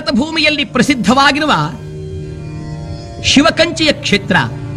ಭಾರತ ಭೂಮಿಯಲ್ಲಿ ಪ್ರಸಿದ್ಧವಾಗಿರುವ ಶಿವಕಂಚಿಯ ಕ್ಷೇತ್ರ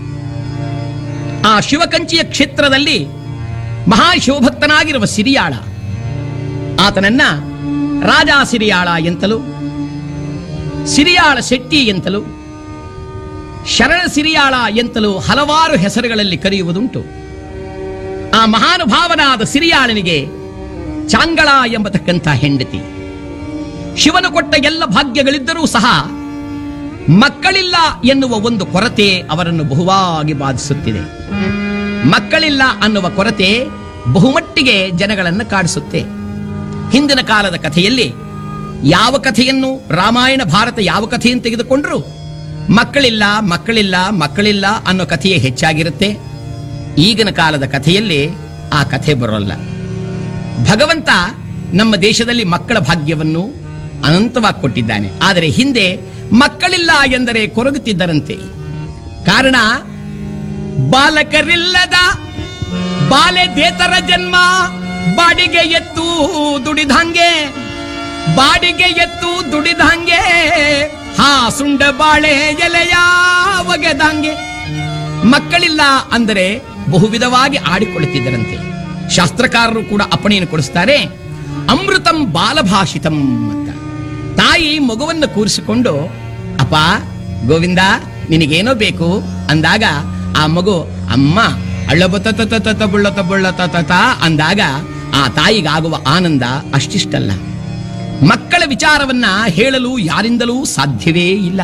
ಆ ಶಿವಕಂಚಿಯ ಕ್ಷೇತ್ರದಲ್ಲಿ ಮಹಾಶಿವಭಕ್ತನಾಗಿರುವ ಸಿರಿಯಾಳ ಆತನನ್ನ ರಾಜ ಸಿರಿಯಾಳ ಎಂತಲೂ ಸಿರಿಯಾಳ ಶೆಟ್ಟಿ ಎಂತಲೂ ಶರಣ ಸಿರಿಯಾಳ ಎಂತಲೂ ಹಲವಾರು ಹೆಸರುಗಳಲ್ಲಿ ಕರೆಯುವುದುಂಟು ಆ ಮಹಾನುಭಾವನಾದ ಸಿರಿಯಾಳನಿಗೆ ಚಾಂಗಳ ಎಂಬತಕ್ಕಂಥ ಹೆಂಡತಿ ಶಿವನು ಕೊಟ್ಟ ಎಲ್ಲ ಭಾಗ್ಯಗಳಿದ್ದರೂ ಸಹ ಮಕ್ಕಳಿಲ್ಲ ಎನ್ನುವ ಒಂದು ಕೊರತೆ ಅವರನ್ನು ಬಹುವಾಗಿ ಬಾಧಿಸುತ್ತಿದೆ ಮಕ್ಕಳಿಲ್ಲ ಅನ್ನುವ ಕೊರತೆ ಬಹುಮಟ್ಟಿಗೆ ಜನಗಳನ್ನು ಕಾಡಿಸುತ್ತೆ ಹಿಂದಿನ ಕಾಲದ ಕಥೆಯಲ್ಲಿ ಯಾವ ಕಥೆಯನ್ನು ರಾಮಾಯಣ ಭಾರತ ಯಾವ ಕಥೆಯನ್ನು ತೆಗೆದುಕೊಂಡ್ರು ಮಕ್ಕಳಿಲ್ಲ ಮಕ್ಕಳಿಲ್ಲ ಮಕ್ಕಳಿಲ್ಲ ಅನ್ನೋ ಕಥೆಯೇ ಹೆಚ್ಚಾಗಿರುತ್ತೆ ಈಗಿನ ಕಾಲದ ಕಥೆಯಲ್ಲಿ ಆ ಕಥೆ ಬರೋಲ್ಲ ಭಗವಂತ ನಮ್ಮ ದೇಶದಲ್ಲಿ ಮಕ್ಕಳ ಭಾಗ್ಯವನ್ನು ಅನಂತವಾಗಿ ಕೊಟ್ಟಿದ್ದಾನೆ ಆದರೆ ಹಿಂದೆ ಮಕ್ಕಳಿಲ್ಲ ಎಂದರೆ ಕೊರಗುತ್ತಿದ್ದರಂತೆ ಕಾರಣ ಬಾಲಕರಿಲ್ಲದ ಬಾಲೆ ದೇತರ ಜನ್ಮ ಬಾಡಿಗೆ ಎತ್ತು ದುಡಿದಂಗೆ ಬಾಡಿಗೆ ಎತ್ತು ದುಡಿದಂಗೆ ಹಾ ಸುಂಡ ಬಾಳೆ ಎಲೆಯ ಒಗೆದಂಗೆ ಮಕ್ಕಳಿಲ್ಲ ಅಂದರೆ ಬಹುವಿಧವಾಗಿ ಆಡಿಕೊಳ್ಳುತ್ತಿದ್ದರಂತೆ ಶಾಸ್ತ್ರಕಾರರು ಕೂಡ ಅಪ್ಪಣೆಯನ್ನು ಕೊಡಿಸ್ತಾರೆ ಅಮೃತಂ ಬಾಲಭಾಷಿತಂ ಅಂತ ತಾಯಿ ಮಗುವನ್ನು ಕೂರಿಸಿಕೊಂಡು ಅಪ್ಪ ಗೋವಿಂದ ನಿನಗೇನೋ ಬೇಕು ಅಂದಾಗ ಆ ಮಗು ಅಮ್ಮ ಅಳ್ಳಬತ ತತ ಬುಳ್ಳತ ಬುಳ್ಳತ ತತ ಅಂದಾಗ ಆ ತಾಯಿಗಾಗುವ ಆನಂದ ಅಷ್ಟಿಷ್ಟಲ್ಲ ಮಕ್ಕಳ ವಿಚಾರವನ್ನ ಹೇಳಲು ಯಾರಿಂದಲೂ ಸಾಧ್ಯವೇ ಇಲ್ಲ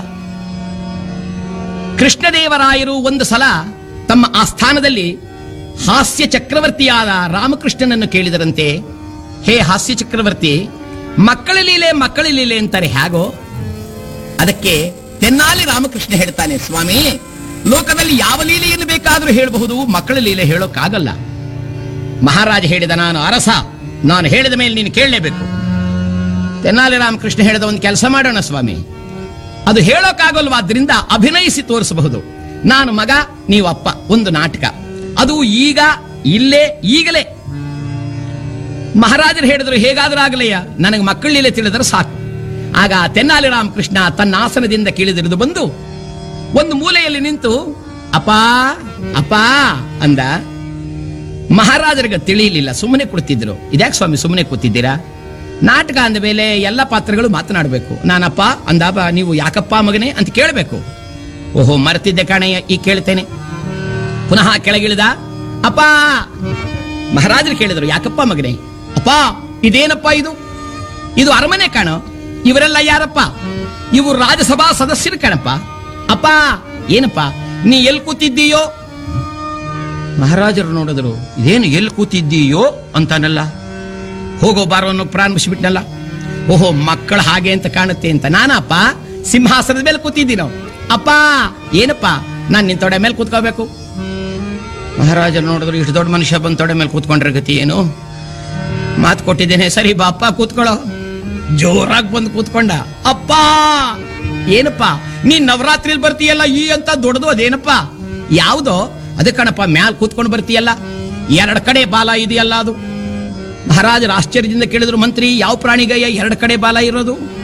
ಕೃಷ್ಣದೇವರಾಯರು ಒಂದು ಸಲ ತಮ್ಮ ಆಸ್ಥಾನದಲ್ಲಿ ಹಾಸ್ಯ ಚಕ್ರವರ್ತಿಯಾದ ರಾಮಕೃಷ್ಣನನ್ನು ಕೇಳಿದರಂತೆ ಹೇ ಹಾಸ್ಯ ಚಕ್ರವರ್ತಿ ಮಕ್ಕಳ ಲೀಲೆ ಮಕ್ಕಳ ಲೀಲೆ ಅಂತಾರೆ ಹೇಗೋ ಅದಕ್ಕೆ ತೆನ್ನಾಲಿ ರಾಮಕೃಷ್ಣ ಹೇಳ್ತಾನೆ ಸ್ವಾಮಿ ಲೋಕದಲ್ಲಿ ಯಾವ ಲೀಲೆಯನ್ನು ಬೇಕಾದರೂ ಹೇಳಬಹುದು ಮಕ್ಕಳ ಲೀಲೆ ಹೇಳೋಕ್ಕಾಗಲ್ಲ ಮಹಾರಾಜ ಹೇಳಿದ ನಾನು ಅರಸ ನಾನು ಹೇಳಿದ ಮೇಲೆ ನೀನು ಕೇಳಲೇಬೇಕು ತೆನ್ನಾಲಿ ರಾಮಕೃಷ್ಣ ಹೇಳಿದ ಒಂದು ಕೆಲಸ ಮಾಡೋಣ ಸ್ವಾಮಿ ಅದು ಹೇಳೋಕ್ಕಾಗಲ್ವಾದ್ರಿಂದ ಅಭಿನಯಿಸಿ ತೋರಿಸಬಹುದು ನಾನು ಮಗ ನೀವು ಅಪ್ಪ ಒಂದು ನಾಟಕ ಅದು ಈಗ ಇಲ್ಲೇ ಈಗಲೇ ಮಹಾರಾಜರು ಹೇಳಿದ್ರು ಹೇಗಾದ್ರೂ ಆಗಲೆಯ ನನಗೆ ಮಕ್ಕಳಿಲ್ಲೇ ತಿಳಿದ್ರೆ ಸಾಕು ಆಗ ತೆನ್ನಾಲಿ ರಾಮಕೃಷ್ಣ ತನ್ನ ಆಸನದಿಂದ ಕೀಳಿದಿರಿದು ಬಂದು ಒಂದು ಮೂಲೆಯಲ್ಲಿ ನಿಂತು ಅಪ್ಪ ಅಪ್ಪ ಅಂದ ಮಹಾರಾಜರಿಗೆ ತಿಳಿಯಲಿಲ್ಲ ಸುಮ್ಮನೆ ಕುಳಿತಿದ್ರು ಇದ್ಯಾಕೆ ಸ್ವಾಮಿ ಸುಮ್ಮನೆ ಕೂತಿದ್ದೀರಾ ನಾಟಕ ಅಂದ ಮೇಲೆ ಎಲ್ಲ ಪಾತ್ರಗಳು ಮಾತನಾಡಬೇಕು ನಾನಪ್ಪ ಅಂದಾಪ ನೀವು ಯಾಕಪ್ಪ ಮಗನೇ ಅಂತ ಕೇಳಬೇಕು ಓಹೋ ಮರೆತಿದ್ದೆ ಕಾಣಯ್ಯ ಈಗ ಕೇಳ್ತೇನೆ ಪುನಃ ಕೆಳಗಿಳಿದ ಅಪ್ಪ ಮಹಾರಾಜರು ಕೇಳಿದ್ರು ಯಾಕಪ್ಪ ಮಗನೇ ಅಪ್ಪ ಇದೇನಪ್ಪ ಇದು ಇದು ಅರಮನೆ ಕಾಣೋ ಇವರೆಲ್ಲ ಯಾರಪ್ಪ ಇವು ರಾಜ್ಯಸಭಾ ಸದಸ್ಯರು ಕಣಪ್ಪ ಅಪ್ಪ ಏನಪ್ಪ ನೀ ಎಲ್ಲಿ ಕೂತಿದ್ದೀಯೋ ಮಹಾರಾಜರು ನೋಡಿದ್ರು ಇದೇನು ಎಲ್ಲಿ ಕೂತಿದ್ದೀಯೋ ಅಂತಾನಲ್ಲ ಹೋಗೋ ಬಾರೋ ಅನ್ನೋ ಪ್ರಾರಂಭಿಸಿಬಿಟ್ನಲ್ಲ ಓಹೋ ಮಕ್ಕಳು ಹಾಗೆ ಅಂತ ಕಾಣುತ್ತೆ ಅಂತ ನಾನಪ್ಪ ಸಿಂಹಾಸನದ ಮೇಲೆ ಕೂತಿದ್ದೀನೋ ಅಪ್ಪ ಏನಪ್ಪ ನಾನು ನಿನ್ ತೊಡೆ ಮೇಲೆ ಕೂತ್ಕೋಬೇಕು ಮಹಾರಾಜರು ನೋಡಿದ್ರು ಇಷ್ಟು ದೊಡ್ಡ ಮನುಷ್ಯ ಬಂದು ತೊಡೆ ಮೇಲೆ ಕೂತ್ಕೊಂಡ್ರೆ ಗತಿ ಏನು ಮಾತು ಕೊಟ್ಟಿದ್ದೇನೆ ಸರಿ ಬಾ ಅಪ್ಪ ಕೂತ್ಕೊಳ್ಳೋ ಜೋರಾಗಿ ಬಂದು ಕೂತ್ಕೊಂಡ ಅಪ್ಪ ಏನಪ್ಪ ನೀನ್ ನವರಾತ್ರಿಲಿ ಬರ್ತೀಯಲ್ಲ ಈ ಅಂತ ದೊಡ್ಡದು ಅದೇನಪ್ಪ ಯಾವ್ದೋ ಅದೇ ಕಣಪ್ಪ ಮ್ಯಾಲ್ ಕೂತ್ಕೊಂಡು ಬರ್ತೀಯಲ್ಲ ಎರಡು ಕಡೆ ಬಾಲ ಇದೆಯಲ್ಲ ಅದು ಮಹಾರಾಜರು ಆಶ್ಚರ್ಯದಿಂದ ಕೇಳಿದ್ರು ಮಂತ್ರಿ ಯಾವ ಪ್ರಾಣಿಗಯ್ಯ ಎರಡು ಕಡೆ ಬಾಲ ಇರೋದು